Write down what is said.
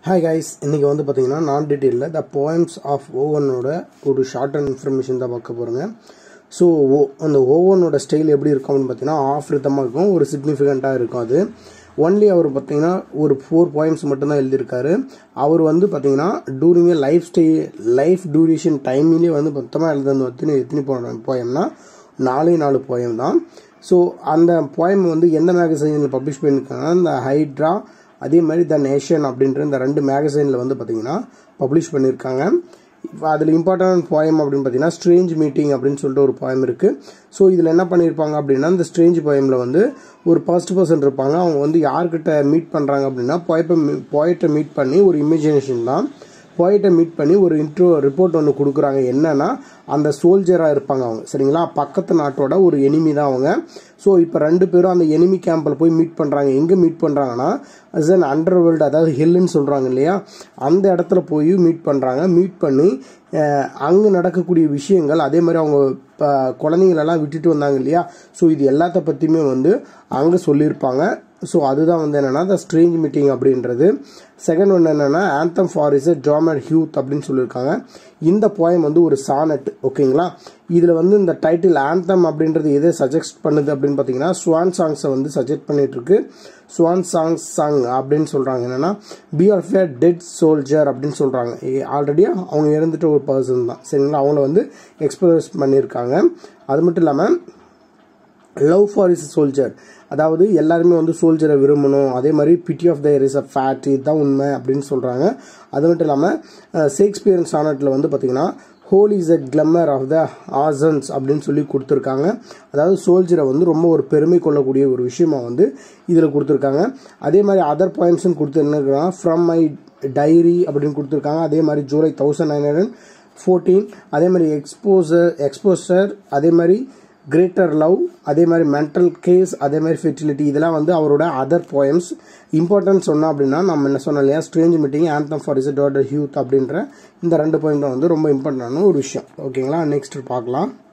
hi guys இன்றைக்கி வந்து பார்த்தீங்கன்னா நான் டீட்டெயிலில் த போயம்ஸ் ஆஃப் ஓவனோட ஒரு ஷார்ட் அண்ட் இன்ஃபர்மேஷன் தான் பார்க்க போகிறோங்க ஸோ ஓ அந்த ஓவனோட ஸ்டைல் எப்படி இருக்கும் அப்படின்னு பார்த்தீங்கன்னா ஆஃப் ரித்தமாக இருக்கும் ஒரு சிக்னிஃபிகண்ட்டாக இருக்கும் அது ஒன்லி அவர் பார்த்தீங்கன்னா ஒரு ஃபோர் போயம்ஸ் மட்டும்தான் எழுதியிருக்காரு அவர் வந்து பார்த்தீங்கன்னா during a life stay life duration டைமிலே வந்து மொத்தமாக எழுதுனது எத்தனை எத்தனை போயம்னா நாலே நாலு போயம் தான் ஸோ அந்த போயம் வந்து எந்த மேகசைனில் பப்ளிஷ் பண்ணியிருக்காங்கன்னா இந்த ஹைட்ரா அதே மாதிரி த நேஷன் அப்படின்ற இந்த ரெண்டு மேகசைனில் வந்து பார்த்தீங்கன்னா பப்ளிஷ் பண்ணியிருக்காங்க இப்போ அதில் இம்பார்ட்டன்ட் போயம் அப்படின்னு பார்த்தீங்கன்னா ஸ்ட்ரேஞ்ச் மீட்டிங் அப்படின்னு சொல்லிட்டு ஒரு போயம் இருக்குது ஸோ இதில் என்ன பண்ணியிருப்பாங்க அப்படின்னா இந்த ஸ்ட்ரேஞ்ச் போயமில் வந்து ஒரு ஃபர்ஸ்ட் பர்சன் இருப்பாங்க அவங்க வந்து யார்கிட்ட மீட் பண்ணுறாங்க அப்படின்னா போயப்பை போயிட்டை மீட் பண்ணி ஒரு இமேஜினேஷன் தான் போயிட்டை மீட் பண்ணி ஒரு இன்ட்ரோ ரிப்போர்ட் ஒன்று கொடுக்குறாங்க என்னன்னா அந்த சோல்ஜராக இருப்பாங்க அவங்க சரிங்களா பக்கத்து நாட்டோட ஒரு எனிமி தான் அவங்க ஸோ இப்போ ரெண்டு பேரும் அந்த எனிமி கேம்பில் போய் மீட் பண்ணுறாங்க எங்கே மீட் பண்ணுறாங்கன்னா அஸ் அன் அண்டர் வேர்ல்டு அதாவது ஹெல்லுன்னு சொல்கிறாங்க இல்லையா அந்த இடத்துல போய் மீட் பண்ணுறாங்க மீட் பண்ணி அங்கே நடக்கக்கூடிய விஷயங்கள் அதே மாதிரி அவங்க இப்போ குழந்தைங்களெல்லாம் விட்டுட்டு வந்தாங்க இல்லையா ஸோ இது எல்லாத்த பற்றியுமே வந்து அங்கே சொல்லியிருப்பாங்க ஸோ அதுதான் வந்து என்னென்னா த ஸ்ட்ரேஞ்ச் மீட்டிங் அப்படின்றது செகண்ட் ஒன்று என்னென்னா anthem for is a jammer youth அப்படின்னு சொல்லியிருக்காங்க இந்த போயம் வந்து ஒரு சானட் ஓகேங்களா இதில் வந்து இந்த டைட்டில் ஆந்தம் அப்படின்றது எதை சஜெஸ்ட் பண்ணுது அப்படின்னு பார்த்தீங்கன்னா ஸ்வான் சாங்ஸை வந்து சஜெக்ட் பண்ணிட்டு இருக்கு ஸ்வான் சாங்ஸ் சாங் அப்படின்னு சொல்கிறாங்க என்னென்னா B of a dead soldier அப்படின்னு சொல்கிறாங்க ஆல்ரெடி அவங்க இறந்துட்ட ஒரு பர்சன் தான் சரிங்களா அவங்கள வந்து எக்ஸ்பிரஸ் பண்ணியிருக்காங்க அது மட்டும் இல்லாமல் லவ் ஃபார் இஸ் சோல்ஜர் அதாவது எல்லாருமே வந்து சோல்ஜரை விரும்பணும் அதே மாதிரி pity of their is a fate இதுதான் உண்மை அப்படின்னு சொல்கிறாங்க அது மட்டும் இல்லாமல் ஷேக்ஸ்பியர் சானட்டில் வந்து பார்த்தீங்கன்னா whole is a clamour of the oceans அப்படின்னு சொல்லி கொடுத்துருக்காங்க அதாவது சோல்ஜரை வந்து ரொம்ப ஒரு பெருமை கொள்ளக்கூடிய ஒரு விஷயமா வந்து இதில் கொடுத்துருக்காங்க அதே மாதிரி அதர் பாயிண்ட்ஸ்னு கொடுத்து என்ன ஃப்ரம் மை டைரி அப்படின்னு கொடுத்துருக்காங்க அதே மாதிரி July thousand nine hundred fourteen அதே மாதிரி எக்ஸ்போசர் எக்ஸ்போசர் அதே மாதிரி கிரேட்டர் லவ் அதே மாதிரி மென்டல் கேஸ் அதே மாதிரி ஃபெர்டிலிட்டி இதெல்லாம் வந்து அவரோட அதர் போயம்ஸ் இம்பார்ட்டன்ஸ் சொன்னோம் அப்படின்னா நம்ம என்ன சொன்னோம் இல்லையா strange meeting anthem for is daughter youth அப்படின்ற இந்த ரெண்டு பாயிண்ட் வந்து ரொம்ப இம்பார்ட்டண்டான ஒரு விஷயம் ஓகேங்களா நெக்ஸ்ட் பார்க்கலாம்